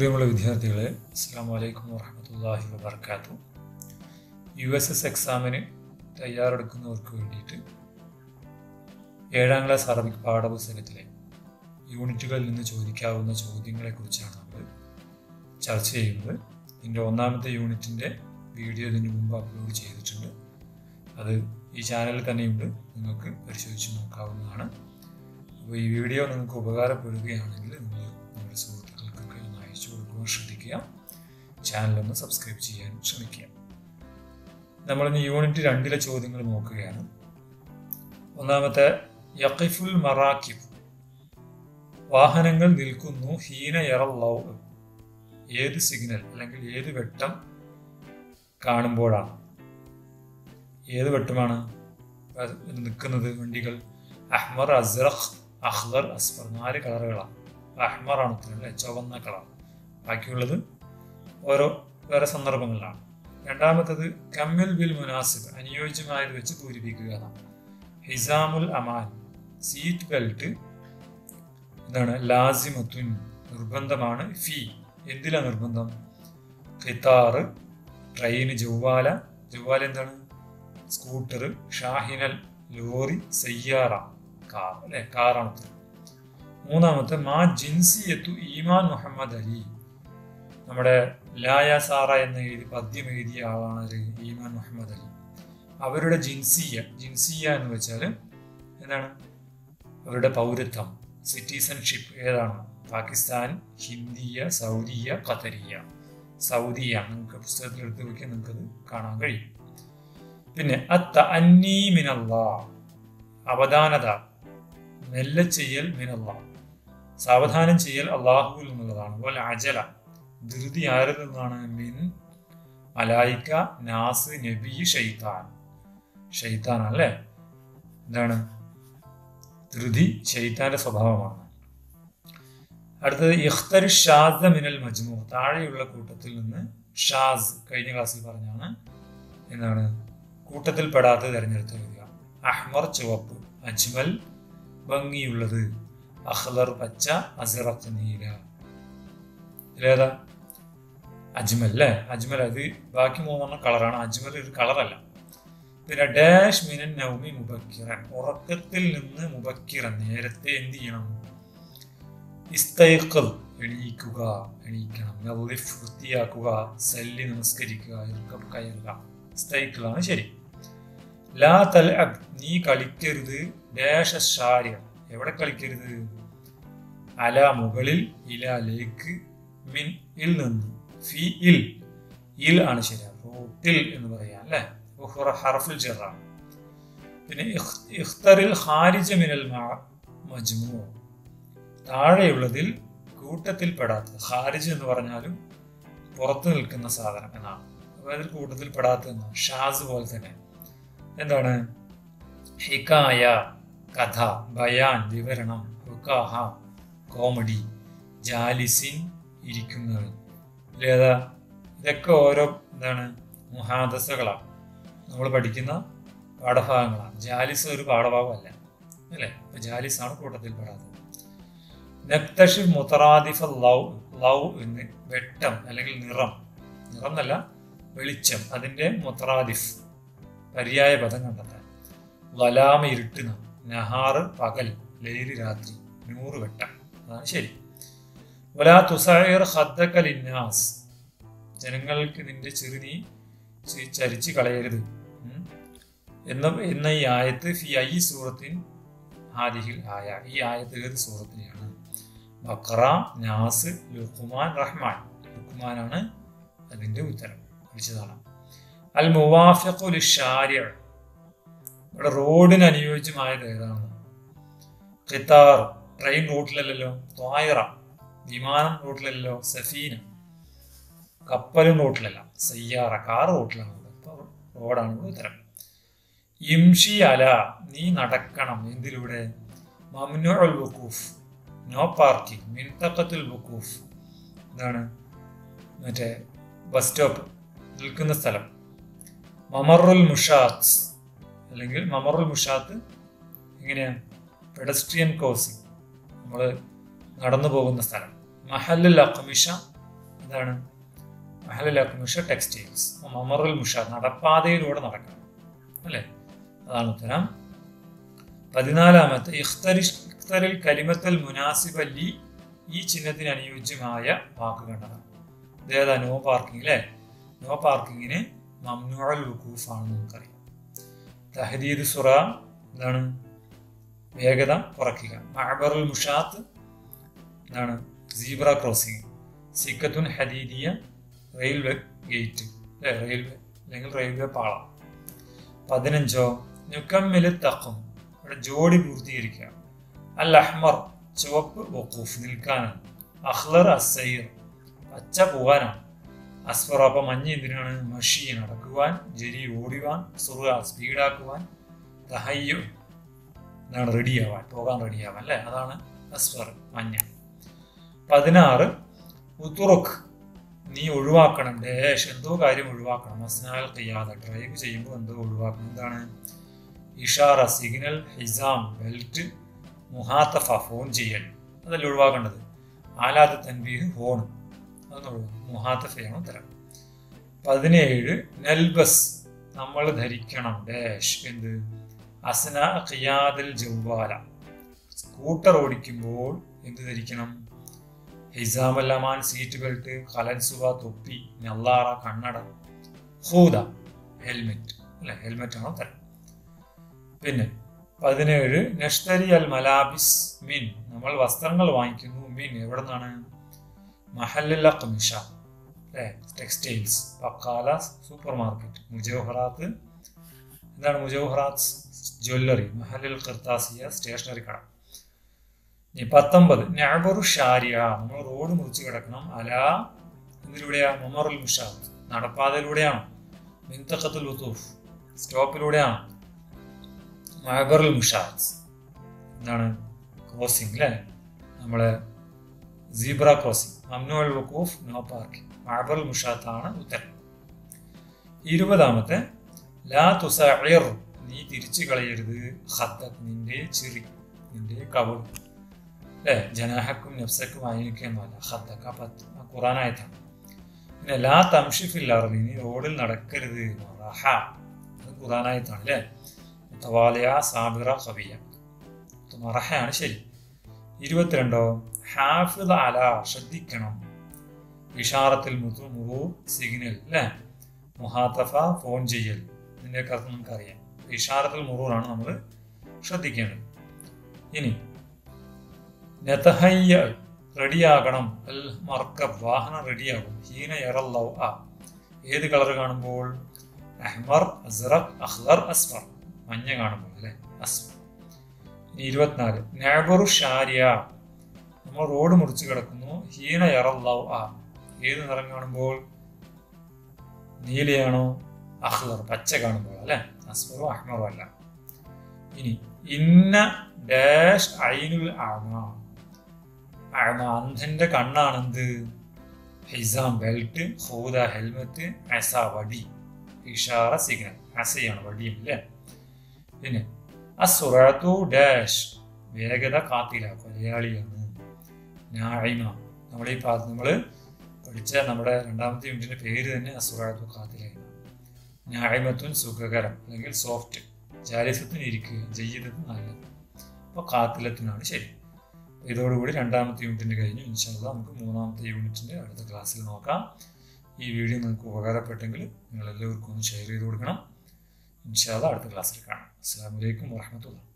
പ്രിയമുള്ള വിദ്യാർത്ഥികളെ അസ്സാം വലൈക്കും വാഹമത്തല്ലാഹി വബർക്കാത്തു യു എസ് എസ് എക്സാമിന് തയ്യാറെടുക്കുന്നവർക്ക് വേണ്ടിയിട്ട് ഏഴാം ക്ലാസ് അറബിക് പാഠപുസ്തകത്തിലെ യൂണിറ്റുകളിൽ നിന്ന് ചോദിക്കാവുന്ന ചോദ്യങ്ങളെക്കുറിച്ചാണ് നമ്മൾ ചർച്ച ചെയ്യുന്നത് ഇതിൻ്റെ ഒന്നാമത്തെ യൂണിറ്റിൻ്റെ വീഡിയോ ഇതിന് മുമ്പ് അപ്ലോഡ് ചെയ്തിട്ടുണ്ട് അത് ഈ ചാനലിൽ തന്നെയുണ്ട് നിങ്ങൾക്ക് പരിശോധിച്ച് നോക്കാവുന്നതാണ് അപ്പോൾ ഈ വീഡിയോ നിങ്ങൾക്ക് ഉപകാരപ്പെടുകയാണെങ്കിൽ നിങ്ങൾ നിങ്ങളുടെ സുഹൃത്തുക്കൾക്കൊക്കെ ഒന്ന് അയച്ചു കൊടുക്കുവാൻ ശ്രദ്ധിക്കുക ചാനലൊന്ന് സബ്സ്ക്രൈബ് ചെയ്യാൻ ശ്രമിക്കുക നമ്മളിന്ന് യൂണിറ്റ് രണ്ടിലെ ചോദ്യങ്ങൾ നോക്കുകയാണ് ഒന്നാമത്തെ യഖിഫുൽ മറാക്കിബ് വാഹനങ്ങൾ നിൽക്കുന്നു ഹീന യറല്ലവ് ഏത് സിഗ്നൽ അല്ലെങ്കിൽ ഏത് വെട്ടം കാണുമ്പോഴാണ് ഏത് വെട്ടമാണ് നിൽക്കുന്നത് വണ്ടികൾ അഹ്മർ അസ്റഖ് അഹ്ലർ അസ്ഫർ നാല് കളറുകളാണ് അഹ്മറാണ് ഉത്തരല്ലേ ചുവന്ന കളർ ബാക്കിയുള്ളത് ഓരോ വേറെ സന്ദർഭങ്ങളിലാണ് രണ്ടാമത്തത് കമ്മിൽ ബിൽ മുനാസിബ് അനുയോജ്യമായത് വെച്ച് പൂരിപ്പിക്കുക എന്നാണ് ഹിസാമുൽ അമാൻ സീറ്റ് ബെൽറ്റ് എന്താണ് ലാസിമത്തുൻ നിർബന്ധമാണ് ഫി എന്തിലാ നിർബന്ധം ഖിത്താറ് ട്രെയിന് ജൗവാല ജൗവാല എന്താണ് സ്കൂട്ടർ ഷാഹിനൽ ലോറി സയ്യാറ കാർ അല്ലെ കാറാണ് ഉത്തരം മൂന്നാമത്തെ മാ ജിൻസിയത്തു ഈമാൻ മുഹമ്മദ് അലി നമ്മുടെ ലായ സാറ എന്ന എഴുതി പദ്യം എഴുതിയ ആളാണ് ഒരു ഈമാൻ മുഹമ്മദ് അലി അവരുടെ ജിൻസിയ ജിൻസിയ എന്ന് വെച്ചാൽ എന്താണ് അവരുടെ പൗരത്വം സിറ്റിസൺഷിപ്പ് ഏതാണ് പാകിസ്ഥാൻ ഹിന്ദിയ സൗദിയ ഖത്തരിയ സൗദിയ നിങ്ങൾക്ക് പുസ്തകത്തിൽ എടുത്ത് നോക്കിയാൽ നിങ്ങൾക്കത് കാണാൻ കഴിയും പിന്നെ അത്ത അന്നീ മിനല്ല അവധാനത മെല്ലെ ചെയ്യൽ മിനല്ല സാവധാനം ചെയ്യൽ അള്ളാഹുവിൽ നിന്നുള്ളതാണ് അതുപോലെ അജല ധൃതി ആരിൽ നിന്നാണ് മിൻ മലായിക്ക നാസ് നബി ഷെയ്ത്താൻ ഷെയ്ത്താൻ അല്ലേ എന്താണ് ധൃതി ഷെയ്ത്താന്റെ സ്വഭാവമാണ് അടുത്തത് ഇഖ്തർ ഷാദ മിനൽ മജ്മു താഴെയുള്ള കൂട്ടത്തിൽ നിന്ന് ഷാസ് കഴിഞ്ഞ ക്ലാസ്സിൽ പറഞ്ഞാണ് എന്താണ് കൂട്ടത്തിൽ പെടാത്ത തിരഞ്ഞെടുത്ത് വരിക അഹ്മർ ചുവപ്പ് അജ്മൽ ഭംഗിയുള്ളത് അഹ്ലർ പച്ച അസറത്ത് നീല ഇതിലേതാ അജ്മൽ അല്ലേ അജ്മൽ അത് ബാക്കി മൂന്നെണ്ണം കളറാണ് അജ്മൽ ഒരു കളറല്ല പിന്നെ ഡാഷ് മിനൻ നൗമി മുബക്കിറൻ ഉറക്കത്തിൽ നിന്ന് മുബക്കിറൻ നേരത്തെ എന്ത് ചെയ്യണം ഇസ്തൈഖൽ എണീക്കുക എണീക്കണം നവലിഫ് വൃത്തിയാക്കുക സല്ലി നമസ്കരിക്കുക ഇറുക്കം കയറുക ഇസ്തൈഖിലാണ് ശരി ലാ തൽ നീ കളിക്കരുത് ഡാഷ ഷാര്യ എവിടെ കളിക്കരുത് അല മുകളിൽ ഇല ലേക്ക് മിൻ ഇൽ നിന്ന് ഫി ഇൽ ഇൽ ആണ് ശരി റൂട്ടിൽ എന്ന് പറയാം അല്ലേ ഹറഫുൽ ജറാണ് പിന്നെ ഇഖ്തറിൽ ഹാരിജ മിനൽ മജ്മു താഴെയുള്ളതിൽ കൂട്ടത്തിൽ പെടാത്തത് ഹാരിജ് എന്ന് പറഞ്ഞാലും പുറത്തു നിൽക്കുന്ന സാധനം എന്നാണ് അപ്പോൾ അതിൽ കൂട്ടത്തിൽ പെടാത്തതെന്നാണ് ഷാസ് പോലെ തന്നെ എന്താണ് ഹിക്കായ കഥ ബയാൻ വിവരണം ഹുക്കാഹ കോമഡി ജാലിസിൻ ഇരിക്കുന്നവൻ ഇല്ലേതാ ഇതൊക്കെ ഓരോ എന്താണ് മുഹാദസകളാണ് നമ്മൾ പഠിക്കുന്ന പാഠഭാഗങ്ങളാണ് ജാലിസ് ഒരു പാഠഭാഗമല്ല അല്ലേ അപ്പൊ ജാലിസാണ് കൂട്ടത്തിൽ പെടാത്തത് നക്തഷിഫ് മുത്തറാദിഫ ലവ് ലവ് എന്ന് വെട്ടം അല്ലെങ്കിൽ നിറം നിറം എന്നല്ല വെളിച്ചം അതിന്റെ മുത്തറാദിഫ് പര്യായ പദം കണ്ടെത്താൻ വലാമ ഇരുട്ടുന്ന നഹാറ് പകൽ ലൈല് രാത്രി നൂറ് വെട്ടം അതാണ് ശരി വലാ തുസൈർ ഹദ്ദക്കൽ ഇന്നാസ് ജനങ്ങൾക്ക് നിന്റെ ചെറുനീ ചരിച്ച് കളയരുത് എന്ന എന്ന ഈ ആയത്ത് ഫി ഐ സൂറത്തിൻ ഹാദിഹിൽ ആയ ഈ ആയത്ത് ഏത് സൂറത്തിനെയാണ് ബക്ര നാസ് ലുഖ്മാൻ റഹ്മാൻ ലുഖ്മാനാണ് അതിന്റെ ഉത്തരം വിളിച്ചതാണ് അൽ മുവാഫിഖുൽ ഷാരിയ ഇവിടെ റോഡിന് അനുയോജ്യമായത് ഏതാണ് ഖിത്താർ ട്രെയിൻ റൂട്ടിലല്ലല്ലോ ത്വായിറ വിമാനം റൂട്ടിലല്ലോ സഫീന കപ്പലും റൂട്ടിലല്ല സയ്യാറ കാർ റൂട്ടിലാണ് അപ്പോൾ റോഡാണ് ഇവിടെ ഉത്തരം ഇംഷി അല നീ നടക്കണം എന്തിലൂടെ മംനുൽ വഖൂഫ് നോ പാർക്കിംഗ് മിൻതക്കത്തുൽ വഖൂഫ് എന്താണ് മറ്റേ ബസ് സ്റ്റോപ്പ് നിൽക്കുന്ന സ്ഥലം മമറുൽ മുഷാത്ത് അല്ലെങ്കിൽ മമറുൽ മുഷാത്ത് എങ്ങനെയാ പെഡസ്ട്രിയൻ ക്രോസിംഗ് നമ്മൾ നടന്നു പോകുന്ന സ്ഥലം മഹല്ലുൽ അഖമിഷ എന്താണ് മഹലിലാക്കും മുഷ ടെക്സ്റ്റൈൽസ് മമറുൽ മുഷ നടപ്പാതയിലൂടെ നടക്കണം അല്ലേ അതാണ് ഉത്തരം പതിനാലാമത്തെ ഇഖ്തരിഷ് ഇഖ്തറിൽ കലിമത്തൽ മുനാസിബല്ലി ഈ ചിഹ്നത്തിന് അനുയോജ്യമായ വാക്ക് കണ്ടതാണ് ഇതേതാ നോ പാർക്കിംഗ് അല്ലേ നോ പാർക്കിങ്ങിന് മംനുഅൽ വുഖൂഫ് ആണെന്ന് നമുക്കറിയാം തഹദീദ് സുറ എന്താണ് വേഗത കുറയ്ക്കുക മഅബറുൽ മുഷാത്ത് എന്താണ് സീബ്ര ക്രോസിംഗ് സിക്കത്തുൻ ഹദീദിയ റെയിൽവേ ഗേറ്റ് അല്ലേ റെയിൽവേ അല്ലെങ്കിൽ റെയിൽവേ പാളം പതിനഞ്ചോ നുക്കമ്മില് തക്കും ഇവിടെ ജോഡി പൂർത്തീകരിക്കുക അൽ അഹ്മർ ചുവപ്പ് വഖൂഫ് നിൽക്കാനാണ് അഹ്ലർ അസൈർ പച്ച പോകാനാണ് അസ്ഫർ അപ്പം മഞ്ഞ് എന്തിനാണ് മഷി നടക്കുവാൻ ജരി ഓടിവാൻ സുറുക സ്പീഡാക്കുവാൻ തഹയ്യു എന്താണ് റെഡിയാവാൻ പോകാൻ റെഡിയാവാൻ അല്ലേ അതാണ് അസ്ഫർ മഞ്ഞ പതിനാറ് ഉത്തുറുഖ് നീ ഒഴിവാക്കണം ഡേഷ് എന്തോ കാര്യം ഒഴിവാക്കണം അസ്നാൽ കയ്യാതെ ഡ്രൈവ് ചെയ്യുമ്പോൾ എന്തോ ഒഴിവാക്കണം എന്താണ് ഇഷാറ സിഗ്നൽ ഹിസാം ബെൽറ്റ് മുഹാത്തഫ ഫോൺ ചെയ്യൽ അതല്ല ഒഴിവാക്കേണ്ടത് ആലാദ് തൻബീഹ് ഹോൺ അതൊന്ന് ഒഴിവാക്കും മുഹാത്തഫയാണ് ഉത്തരം പതിനേഴ് നെൽബസ് നമ്മൾ ധരിക്കണം ഡാഷ് എന്ത് അസ്ന ഖിയാദൽ ജൗവാല സ്കൂട്ടർ ഓടിക്കുമ്പോൾ എന്ത് ധരിക്കണം ഹിസാമല്ലമാൻ സീറ്റ് ബെൽറ്റ് കലൻസുവ തൊപ്പി നെല്ലാറ കണ്ണട ഹൂദ ഹെൽമെറ്റ് അല്ലെ ഹെൽമെറ്റ് ആണ് ഉത്തരം പിന്നെ പതിനേഴ് നഷ്തരി അൽ മലാബിസ് മിൻ നമ്മൾ വസ്ത്രങ്ങൾ വാങ്ങിക്കുന്നു മിൻ എവിടെ നിന്നാണ് മഹല്ല കമിഷ അല്ലെ ടെക്സ്റ്റൈൽസ് പക്കാല സൂപ്പർ മാർക്കറ്റ് മുജോഹറാത്ത് എന്താണ് മുജോഹറാത്ത് ജ്വല്ലറി മഹലിൽ ഖർത്താസിയ സ്റ്റേഷനറി കട ഇനി പത്തൊമ്പത് ഞാബറു ഷാരിയ നമ്മൾ റോഡ് മുറിച്ച് കിടക്കണം അല എന്തിലൂടെയാ മൊമറുൽ മുഷാത്ത് നടപ്പാതയിലൂടെയാണ് മിന്തഖത്തുൽ ഉത്തൂഫ് സ്റ്റോപ്പിലൂടെയാണ് മഹബറുൽ മുഷാത്ത് എന്താണ് ക്രോസിംഗ് അല്ലേ നമ്മളെ സീബ്ര ക്രോസിംഗ് മംനുവൽ വഖൂഫ് നോ പാർക്കിംഗ് മഹബറുൽ മുഷാത്താണ് ഉത്തരം ഇരുപതാമത്തെ ലാ തുസഇർ നീ തിരിച്ചു കളയരുത് ഖദ്ദക് നിന്റെ ചിറി നിന്റെ കവൾ അല്ലേ ജനാഹക്കും നഫ്സക്കും അയനിക്കൊന്നുമല്ല ഖദ്ദക്ക പത്ത് ഖുറാനായത്താണ് പിന്നെ ലാ തംഷിഫിൽ അറബി നീ റോഡിൽ നടക്കരുത് റഹ അത് ഖുറാനായത്താണ് അല്ലേ തവാലയ സാബിറ കവിയ മറഹയാണ് ശരി ഇരുപത്തിരണ്ടോ ഹാഫിദ് അല ശ്രദ്ധിക്കണം ഇഷാറത്തിൽ മുതു മുറു സിഗ്നൽ അല്ലേ മുഹാത്തഫ ഫോൺ ചെയ്യൽ ഇതിൻ്റെയൊക്കെ അർത്ഥം നമുക്കറിയാം ഇഷാറത്തിൽ മുറൂറാണ് നമ്മൾ ശ്രദ്ധിക്കേണ്ടത് ഇനി നെതഹയ്യ റെഡിയാകണം അൽ മർക്കബ് വാഹനം റെഡിയാകും ഹീന എറല്ലൗ ആ ഏത് കളർ കാണുമ്പോൾ അഹ്മർ അസ്റഖ് അഖ്ലർ അസ്ഫർ മഞ്ഞ കാണുമ്പോൾ അല്ലേ അസ്ഫർ ഇനി ഇരുപത്തിനാല് നാബറു ഷാരിയ നമ്മൾ റോഡ് മുറിച്ച് കിടക്കുന്നു ഹീന എറല്ലൗ ആ ഏത് നിറം കാണുമ്പോൾ നീലയാണോ അഹ്ലർ പച്ച കാണുമ്പോൾ അല്ലെ അസ്ഫറോ അഹ്മറോ അല്ല ഇനി ഇന്ന ഡാഷ് ഐനുൽ ആമ ആമ അന്ധന്റെ കണ്ണാണെന്ത് ഹിസാം ബെൽറ്റ് ഹൂദ ഹെൽമെറ്റ് അസ വടി ഇഷാറ സിഗ്നൽ അസയാണ് വടിയും അല്ലേ പിന്നെ അസുറത്തു ഡാഷ് വേഗത കാത്തില കൊലയാളിയാണ് നായിമ നമ്മൾ ഈ നമ്മൾ പഠിച്ച നമ്മുടെ രണ്ടാമത്തെ യൂണിറ്റിന്റെ പേര് തന്നെ അസുറത്തു കാത്തില നായ്മത്തുൻ സുഖകരം അല്ലെങ്കിൽ സോഫ്റ്റ് ജാലിസത്തിന് ഇരിക്കുക ജയ്യതത്തിന് നല്ലത് അപ്പോൾ കാത്തിലത്തിനാണ് ശരി ഇതോടുകൂടി രണ്ടാമത്തെ യൂണിറ്റിൻ്റെ കഴിഞ്ഞു ഇൻഷാല്ല നമുക്ക് മൂന്നാമത്തെ യൂണിറ്റിൻ്റെ അടുത്ത ക്ലാസ്സിൽ നോക്കാം ഈ വീഡിയോ നിങ്ങൾക്ക് ഉപകാരപ്പെട്ടെങ്കിൽ നിങ്ങൾ എല്ലാവർക്കും ഒന്ന് ഷെയർ ചെയ്ത് കൊടുക്കണം ഇൻഷാല്ല അടുത്ത ക്ലാസ്സിൽ കാണാം അസ്സാം വലൈക്കും വാഹമത്തുള്ള